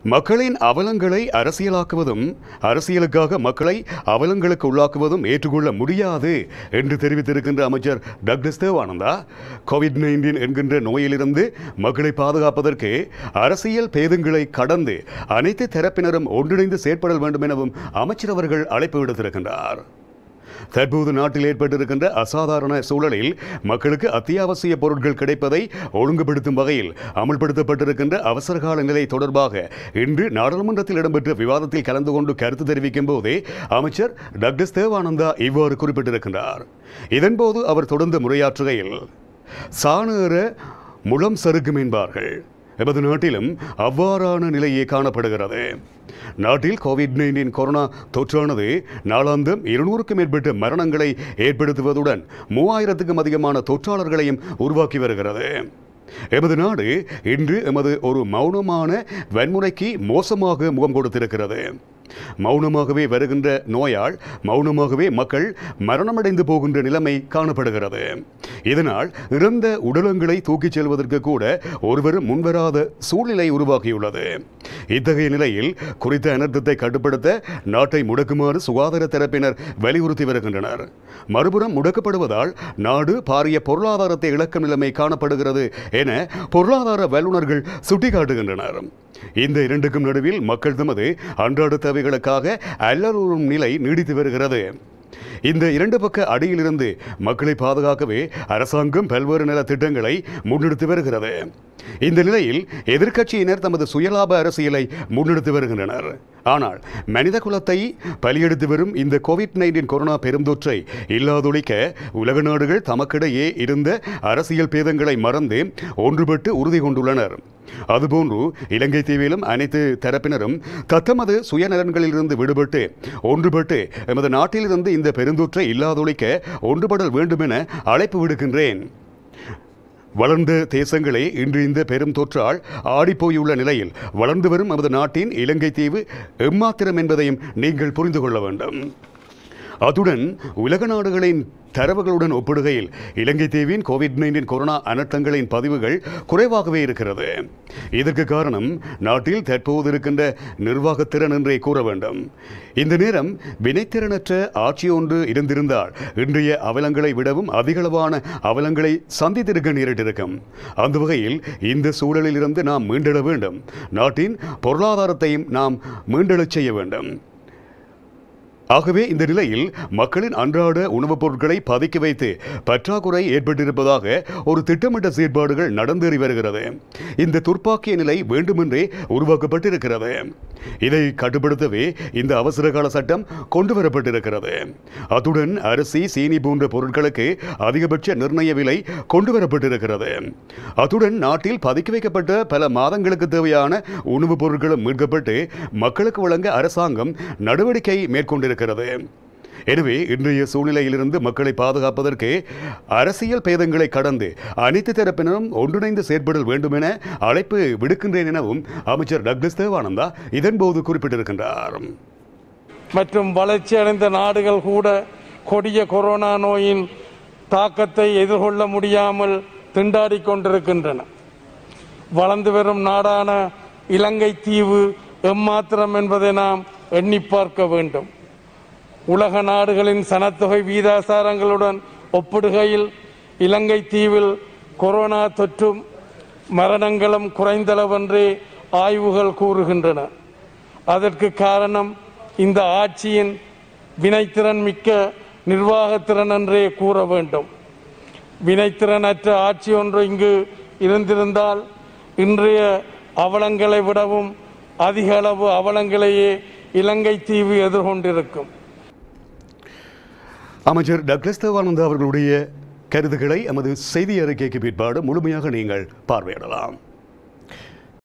மக்களின் அவலங்களை அரசியலாக்குவதும் அரசியலுக்காக மக்களை அவலங்களுக்கு உள்ளாக்குவதும் ஏற்றுக்கொள்ள முடியாது என்று தெரிவித்திருக்கின்ற அமைச்சர் டக்ளஸ் தேவானந்தா கோவிட் நைன்டீன் என்கின்ற நோயிலிருந்து மக்களை பாதுகாப்பதற்கு அரசியல் பேதங்களை கடந்து அனைத்து தரப்பினரும் ஒன்றிணைந்து செயற்பட வேண்டும் எனவும் அமைச்சர் அவர்கள் அழைப்பு விடுத்திருக்கின்றார் தற்போது நாட்டில் ஏற்பட்டிருக்கின்ற அசாதாரண சூழலில் மக்களுக்கு அத்தியாவசிய பொருட்கள் கிடைப்பதை ஒழுங்குபடுத்தும் வகையில் அமல்படுத்தப்பட்டிருக்கின்ற அவசரகால நிலை தொடர்பாக இன்று நாடாளுமன்றத்தில் இடம்பெற்ற விவாதத்தில் கலந்து கொண்டு கருத்து தெரிவிக்கும் போதே அமைச்சர் டக்ளஸ் தேவானந்தா இவ்வாறு குறிப்பிட்டிருக்கின்றார் இதன்போது அவர் தொடர்ந்து முறையாற்றுகையில் சாணேற முளம் சறுக்கும் என்பார்கள் எமது நாட்டிலும் அவ்வாறான நிலையே காணப்படுகிறது நாட்டில் கோவிட் நைன்டீன் கொரோனா தொற்றானது நாளாந்தம் இருநூறுக்கும் மேற்பட்ட மரணங்களை ஏற்படுத்துவதுடன் மூவாயிரத்துக்கும் அதிகமான தொற்றாளர்களையும் உருவாக்கி வருகிறது எமது நாடு இன்று எமது ஒரு மௌனமான வன்முறைக்கு மோசமாக முகம் கொடுத்திருக்கிறது மௌனமாகவே வருகின்ற நோயால் மௌனமாகவே மக்கள் மரணமடைந்து போகின்ற நிலைமை காணப்படுகிறது இதனால் இறந்த உடலங்களை தூக்கிச் செல்வதற்கு கூட ஒருவரும் முன்வராத சூழ்நிலை உருவாகியுள்ளது இத்தகைய நிலையில் குறித்த அனர்த்தத்தை கட்டுப்படுத்த நாட்டை முடக்குமாறு சுகாதார தரப்பினர் வலியுறுத்தி வருகின்றனர் மறுபுறம் முடக்கப்படுவதால் நாடு பாரிய பொருளாதாரத்தை இழக்கும் நிலைமை காணப்படுகிறது என பொருளாதார வல்லுநர்கள் சுட்டிக்காட்டுகின்றனர் இந்த இரண்டுக்கும் நடுவில் மக்கள் தமது அன்றாட தேவைகளுக்காக அல்லலுறும் நிலை நீடித்து வருகிறது இந்த இரண்டு பக்க அடியிலிருந்து மக்களை பாதுகாக்கவே அரசாங்கம் பல்வேறு நல திட்டங்களை முன்னெடுத்து வருகிறது இந்த நிலையில் எதிர்க்கட்சியினர் தமது சுயலாப அரசியலை முன்னெடுத்து வருகின்றனர் ஆனால் மனித குலத்தை பலியெடுத்து வரும் இந்த கோவிட் நைன்டீன் கொரோனா பெருந்தொற்றை இல்லாதொழிக்க உலக நாடுகள் தமக்கிடையே இருந்த அரசியல் பேதங்களை மறந்து ஒன்றுபட்டு உறுதி கொண்டுள்ளனர் அதுபோன்று இலங்கை தீவிலும் அனைத்து தரப்பினரும் தத்தமது சுயநலன்களிலிருந்து விடுபட்டு ஒன்றுபட்டு எமது நாட்டிலிருந்து இந்த பெருந்தொற்றை இல்லாதொழிக்க ஒன்றுபடல் வேண்டும் என அழைப்பு விடுக்கின்றேன் வளர்ந்த தேசங்களே இன்று இந்த பெரும் தொற்றால் ஆடிப்போயுள்ள நிலையில் வளர்ந்து வரும் நமது நாட்டின் இலங்கை தீவு எம்மாத்திரம் என்பதையும் நீங்கள் புரிந்து கொள்ள வேண்டும் அத்துடன் உலக நாடுகளின் தரவுகளுடன் ஒப்பிடுகையில் இலங்கை தீவின் கோவிட் நைன்டீன் கொரோனா அனர்த்தங்களின் பதிவுகள் குறைவாகவே இருக்கிறது இதற்கு காரணம் நாட்டில் தற்போது இருக்கின்ற நிர்வாகத்திறன் என்றே கூற வேண்டும் இந்த நேரம் வினைத்திறனற்ற ஆட்சி ஒன்று இருந்திருந்தால் இன்றைய அவலங்களை விடவும் அதிகளவான அவலங்களை சந்தித்திருக்க நேரிட்டிருக்கும் அந்த வகையில் இந்த சூழலில் இருந்து நாம் மீண்டெழ வேண்டும் நாட்டின் பொருளாதாரத்தையும் நாம் மீண்டெழச் செய்ய வேண்டும் ஆகவே இந்த நிலையில் மக்களின் அன்றாட உணவுப் பொருட்களை பதுக்கி வைத்து பற்றாக்குறை ஏற்பட்டிருப்பதாக ஒரு திட்டமிட்ட செயற்பாடுகள் நடந்தேறி வருகிறது இந்த துர்ப்பாக்கிய நிலை வேண்டுமென்றே உருவாக்கப்பட்டிருக்கிறது இதை கட்டுப்படுத்தவே இந்த அவசர கால சட்டம் கொண்டு வரப்பட்டிருக்கிறது அத்துடன் அரிசி சீனி போன்ற பொருட்களுக்கு அதிகபட்ச நிர்ணய விலை கொண்டு வரப்பட்டிருக்கிறது அத்துடன் நாட்டில் பதுக்கி வைக்கப்பட்ட பல மாதங்களுக்கு தேவையான உணவுப் பொருட்களும் மீட்கப்பட்டு மக்களுக்கு வழங்க அரசாங்கம் நடவடிக்கை மேற்கொண்டிருக்கிறது எனவே இன்றைய சூழ்நிலையிலிருந்து மக்களை பாதுகாப்பதற்கு அரசியல் பேதங்களை கடந்து அனைத்து தரப்பினரும் ஒன்றிணைந்து செயற்படல் வேண்டும் என அழைப்பு விடுக்கின்றேன் எனவும் அமைச்சர் டக்ளஸ் தேவானந்தா இதன்போது குறிப்பிட்டிருக்கின்றார் மற்றும் வளர்ச்சியடைந்த நாடுகள் கூட கொடிய கொரோனா நோயின் தாக்கத்தை எதிர்கொள்ள முடியாமல் திண்டாடிக் கொண்டிருக்கின்றன வளர்ந்து வரும் நாடான இலங்கை தீவு எம்மாத்திரம் என்பதை நாம் எண்ணி பார்க்க வேண்டும் உலக நாடுகளின் சனத்தொகை வீதாசாரங்களுடன் ஒப்பிடுகையில் இலங்கை தீவில் கொரோனா தொற்றும் மரணங்களும் குறைந்தளவென்றே ஆய்வுகள் கூறுகின்றன அதற்கு காரணம் இந்த ஆட்சியின் வினைத்திறன் மிக்க நிர்வாகத்திறன் என்றே கூற வேண்டும் வினைத்திறனற்ற ஆட்சி ஒன்று இங்கு இருந்திருந்தால் இன்றைய அவலங்களை விடவும் அதிக அளவு அவலங்களையே இலங்கை தீவு எதிர்கொண்டிருக்கும் அமைச்சர் டக்ளஸ் தேவானந்தா அவர்களுடைய கருத்துக்களை எமது செய்தி அறிக்கைக்கு பிற்பாடு முழுமையாக நீங்கள் பார்வையிடலாம்